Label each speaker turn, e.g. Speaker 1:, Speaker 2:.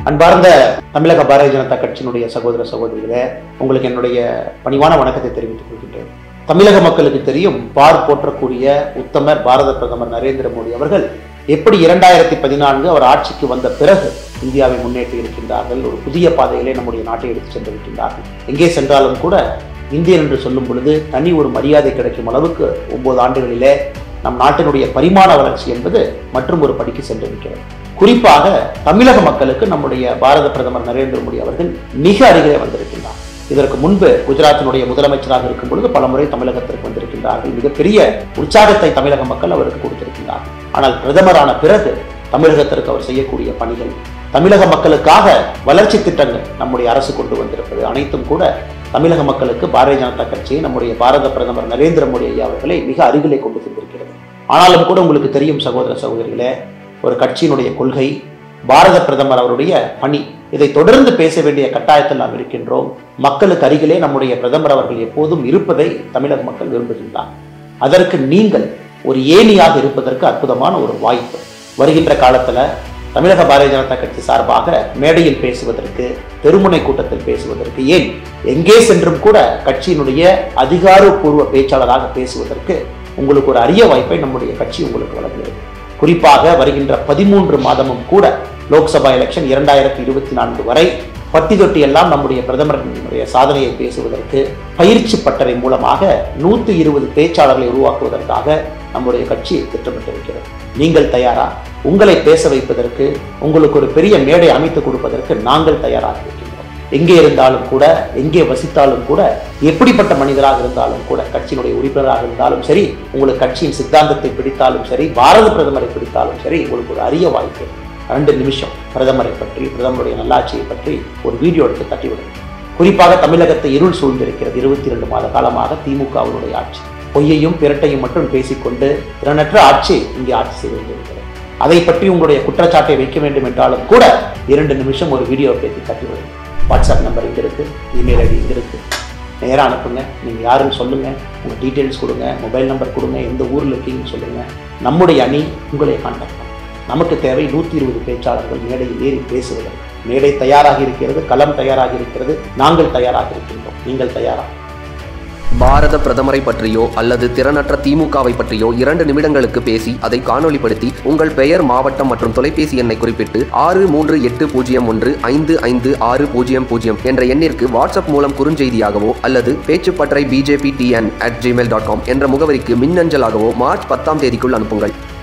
Speaker 1: அன்பார்ந்த தமிழக பாரதிய ஜனதா கட்சியினுடைய சகோதர சகோதரிகளே உங்களுக்கு என்னுடைய பணிவான வணக்கத்தை தெரிவித்துக் கொள்கின்றேன் தமிழக மக்களுக்கு தெரியும் பார் போற்றக்கூடிய உத்தமர் பாரத பிரதமர் நரேந்திர மோடி அவர்கள் எப்படி இரண்டாயிரத்தி பதினான்கு அவர் ஆட்சிக்கு வந்த பிறகு இந்தியாவை முன்னேற்றி இருக்கின்றார்கள் ஒரு புதிய பாதையிலே நம்முடைய நாட்டை எடுத்து சென்றிருக்கின்றார்கள் எங்கே சென்றாலும் கூட இந்தியன் என்று சொல்லும் பொழுது தனி ஒரு மரியாதை கிடைக்கும் அளவுக்கு ஒன்பது ஆண்டுகளிலே நம் நாட்டினுடைய பரிமாண வளர்ச்சி என்பது மற்றும் ஒரு படிக்கு சென்றிருக்கிறது குறிப்பாக தமிழக மக்களுக்கு நம்முடைய பாரத பிரதமர் நரேந்திர மோடி அவர்கள் மிக அருகிலே வந்திருக்கின்றார் இதற்கு முன்பு குஜராத்தினுடைய முதலமைச்சராக இருக்கும் பொழுது பலமுறை தமிழகத்திற்கு வந்திருக்கின்றார்கள் மிகப்பெரிய உற்சாகத்தை தமிழக மக்கள் அவருக்கு கொடுத்திருக்கின்றார்கள் ஆனால் பிரதமரான பிறகு தமிழகத்திற்கு அவர் செய்யக்கூடிய பணிகள் தமிழக மக்களுக்காக வளர்ச்சி திட்டங்கள் நம்முடைய அரசு கொண்டு வந்திருப்பது அனைத்தும் கூட தமிழக மக்களுக்கு பாரதிய ஜனதா கட்சியை நம்முடைய பாரத பிரதமர் நரேந்திர மோடி ஐயா அவர்களை மிக அருகிலே கொண்டு சென்றிருக்கிறது ஆனாலும் கூட உங்களுக்கு தெரியும் சகோதர சகோதரிகளே ஒரு கட்சியினுடைய கொள்கை பாரத பிரதமர் அவருடைய பணி இதை தொடர்ந்து பேச வேண்டிய கட்டாயத்தில் நாம் இருக்கின்றோம் மக்களுக்கு அருகிலே நம்முடைய பிரதமர் அவர்கள் எப்போதும் இருப்பதை தமிழக மக்கள் விரும்புகின்றார் அதற்கு நீங்கள் ஒரு ஏணியாக இருப்பதற்கு அற்புதமான ஒரு வாய்ப்பு வருகின்ற காலத்துல தமிழக பாரதிய ஜனதா கட்சி சார்பாக மேடையில் பேசுவதற்கு தெருமுனை கூட்டத்தில் பேசுவதற்கு ஏன் எங்கே சென்றும் கூட கட்சியினுடைய அதிகாரப்பூர்வ பேச்சாளராக பேசுவதற்கு உங்களுக்கு ஒரு அரிய வாய்ப்பை நம்முடைய கட்சி உங்களுக்கு வழங்குகிறது குறிப்பாக வருகின்ற பதிமூன்று மாதமும் கூட லோக்சபா எலெக்ஷன் இரண்டாயிரத்தி இருபத்தி நான்கு வரை பட்டி தொட்டி எல்லாம் நம்முடைய பிரதமரினுடைய சாதனையை பேசுவதற்கு பயிற்சி பட்டறை மூலமாக நூத்தி இருபது பேச்சாளர்களை உருவாக்குவதற்காக நம்முடைய கட்சி திட்டமிட்டிருக்கிறது நீங்கள் தயாரா உங்களை பேச வைப்பதற்கு உங்களுக்கு ஒரு பெரிய மேடை அமைத்து கொடுப்பதற்கு நாங்கள் தயாராக இருக்கின்றோம் எங்கே இருந்தாலும் கூட எங்கே வசித்தாலும் கூட எப்படிப்பட்ட மனிதராக இருந்தாலும் கூட கட்சியினுடைய உறுப்பினராக இருந்தாலும் சரி உங்களுக்கு கட்சியின் சித்தாந்தத்தை பிடித்தாலும் சரி பாரத பிரதமரை பிடித்தாலும் சரி உங்களுக்கு ஒரு அரிய வாய்ப்பு ரெண்டு நிமிஷம் பிரதமரை பற்றி பிரதமருடைய நல்லாட்சியை பற்றி ஒரு வீடியோ எடுத்து தட்டிவிடுங்க குறிப்பாக தமிழகத்தை இருள் சூழ்ந்திருக்கிறது இருபத்தி இரண்டு மாத காலமாக திமுகவினுடைய ஆட்சி பொய்யையும் பிரட்டையும் மட்டும் பேசிக்கொண்டு திறனற்ற ஆட்சி இங்கே ஆட்சி செய்து கொண்டிருக்கிறது அதை பற்றி உங்களுடைய குற்றச்சாட்டை வைக்க வேண்டும் என்றாலும் கூட இரண்டு நிமிஷம் ஒரு வீடியோ பேசி தட்டிவிடுங்க வாட்ஸ்அப் நம்பர் இங்கே இருக்கு இமெயில் ஐடி இங்கே இருக்கு நேராக அனுப்புங்க நீங்கள் யாருன்னு சொல்லுங்க உங்கள் டீட்டெயில்ஸ் கொடுங்க மொபைல் நம்பர் கொடுங்க எந்த ஊரில் இருக்கீங்கன்னு சொல்லுங்க நம்முடைய அணி உங்களை கான்டாக்ட் பண்ணும் நமக்கு தேவை நூற்றி இருபது பேச்சாளர்கள் மேடையில் ஏறி பேசுவது மேடை தயாராக இருக்கிறது களம் தயாராக இருக்கிறது நாங்கள் தயாராக இருக்கின்றோம் நீங்கள் தயாரா
Speaker 2: பாரத பிரதமரை பற்றியோ அல்லது திறனற்ற திமுகவை பற்றியோ இரண்டு நிமிடங்களுக்கு பேசி அதை காணொளிப்படுத்தி உங்கள் பெயர் மாவட்டம் மற்றும் தொலைபேசி எண்ணை குறிப்பிட்டு ஆறு மூன்று எட்டு பூஜ்ஜியம் ஒன்று ஐந்து ஐந்து ஆறு பூஜ்ஜியம் பூஜ்ஜியம் என்ற எண்ணிற்கு வாட்ஸ்அப் மூலம் குறுஞ்செய்தியாகவோ அல்லது பேச்சுப்பற்றை BJP TN at Gmail dot com என்ற முகவரிக்கு மின்னஞ்சலாகவோ மார்ச் பத்தாம் தேதிக்குள் அனுப்புங்கள்